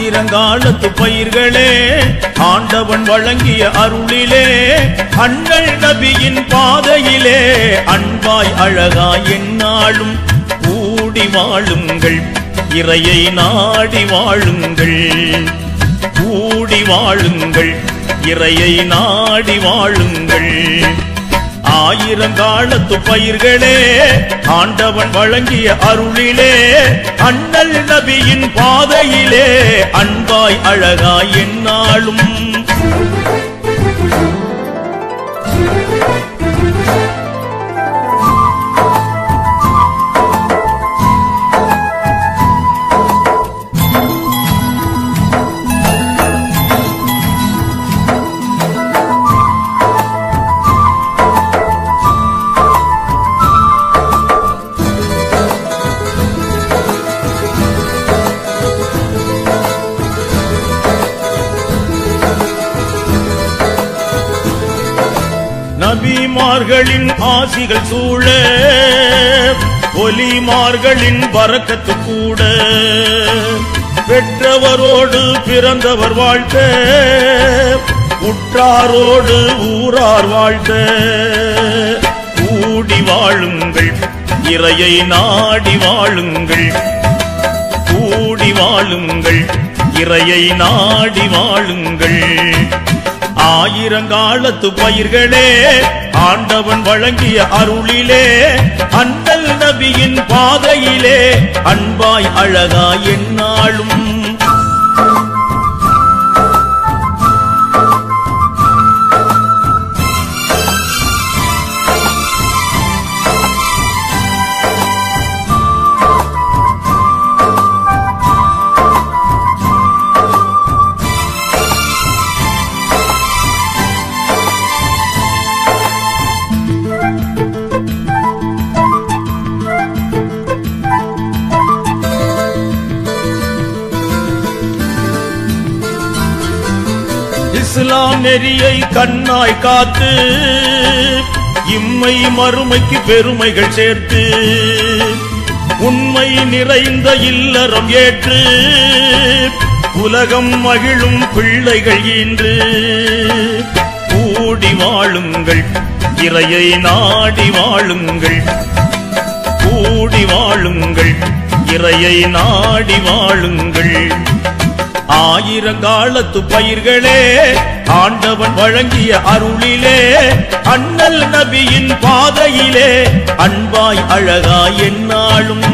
ஆயிரங்காலத்து பயிர்களே ஆண்டவன் வழங்கிய அருளிலே அண்ணல் நபியின் பாதையிலே அன்பாய் அழகாய் எந்நாளும் கூடி வாழுங்கள் இறையை நாடி வாழுங்கள் கூடி வாழுங்கள் இறையை நாடி வாழுங்கள் ஆயிரங்காலத்து பயிர்களே ஆண்டவன் வழங்கிய அருளிலே அண்ணல் நபியின் பாதையிலே அன்பாய் அழகாய் எந்நாளும் நபிமார்களின் ஆசிகள் சூழ ஒலிமார்களின் வரக்கத்து கூட பெற்றவரோடு பிறந்தவர் வாழ்த்த உற்றாரோடு ஊரார் வாழ்த்த கூடி வாழுங்கள் இறையை நாடி வாழுங்கள் கூடி வாழுங்கள் இறையை நாடி வாழுங்கள் ஆயிரங்காலத்து பயிர்களே ஆண்டவன் வழங்கிய அருளிலே அண்ணல் நபியின் பாதையிலே அன்பாய் அழகாய் எந்நாளும் இஸ்லாம் நெறியை கண்ணாய் காத்து இம்மை மறுமைக்கு பெருமைகள் சேர்த்து உண்மை நிறைந்த இல்லறம் ஏற்று உலகம் மகிழும் பிள்ளைகள் ஈன்று கூடி வாழுங்கள் இறையை நாடி வாழுங்கள் கூடி வாழுங்கள் இறையை நாடி வாழுங்கள் ஆயிரங்காலத்து பயிர்களே ஆண்டவன் வழங்கிய அருளிலே அண்ணல் நபியின் பாதையிலே அன்பாய் அழகாய் எந்நாளும்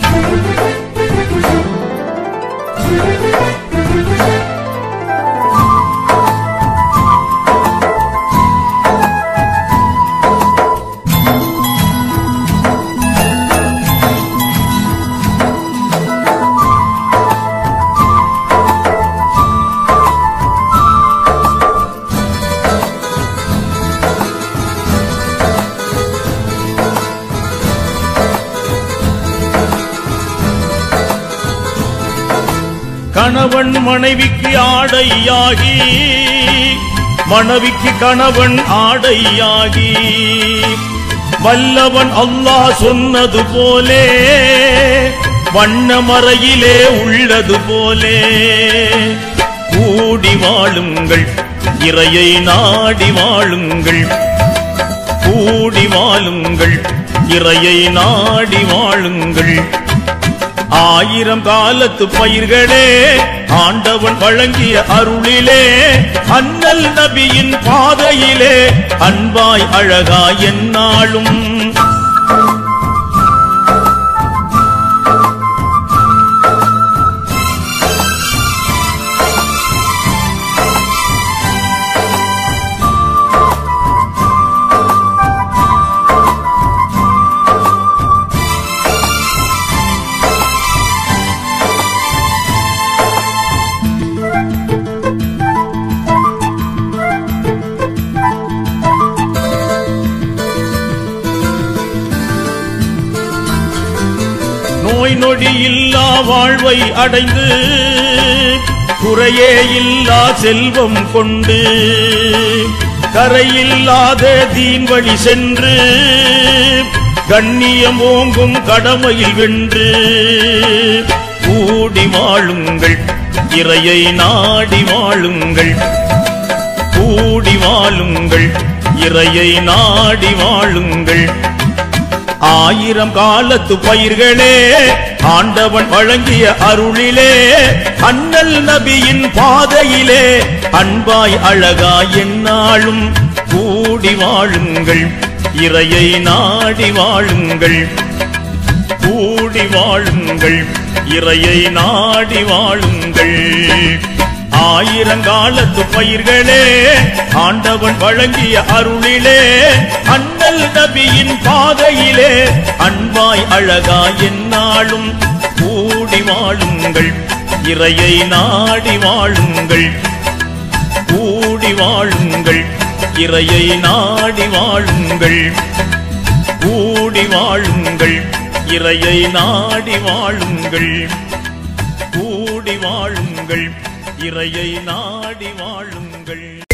கணவன் மனைவிக்கு ஆடையாகி மனைவிக்கு கணவன் ஆடையாகி வல்லவன் அல்லாஹ் சொன்னது போலே வண்ணமறையிலே உள்ளது போலே கூடி வாழுங்கள் இறையை நாடி வாழுங்கள் கூடி வாழுங்கள் இறையை நாடி வாழுங்கள் ஆயிரம் காலத்து பயிர்களே ஆண்டவன் வழங்கிய அருளிலே அண்ணல் நபியின் பாதையிலே அன்பாய் அழகாய் எந்நாளும் நோய் நொடி இல்லா வாழ்வை அடைந்து குறையே இல்லா செல்வம் கொண்டு கரையில்லாத தீன் வழி சென்று கண்ணியம் ஓங்கும் கடமையில் வென்று கூடி வாழுங்கள் இறையை நாடி வாழுங்கள் கூடி வாழுங்கள் இறையை நாடி வாழுங்கள் ஆயிரம் காலத்து பயிர்களே ஆண்டவன் வழங்கிய அருளிலே அண்ணல் நபியின் பாதையிலே அன்பாய் அழகாய் எந்நாளும் கூடி வாழுங்கள் இறையை நாடி வாழுங்கள் கூடி வாழுங்கள் இறையை நாடி வாழுங்கள் ஆயிரங்காலத்து பயிர்களே ஆண்டவன் வழங்கிய அருளிலே அண்ணல் நபியின் பாதையிலே அன்பாய் அழகாய் எந்நாளும் கூடி வாழுங்கள் இறையை நாடி வாழுங்கள் கூடி வாழுங்கள் இறையை நாடி வாழுங்கள் கூடி வாழுங்கள் இறையை நாடி வாழுங்கள் கூடி வாழுங்கள் இறையை நாடி வாழுங்கள்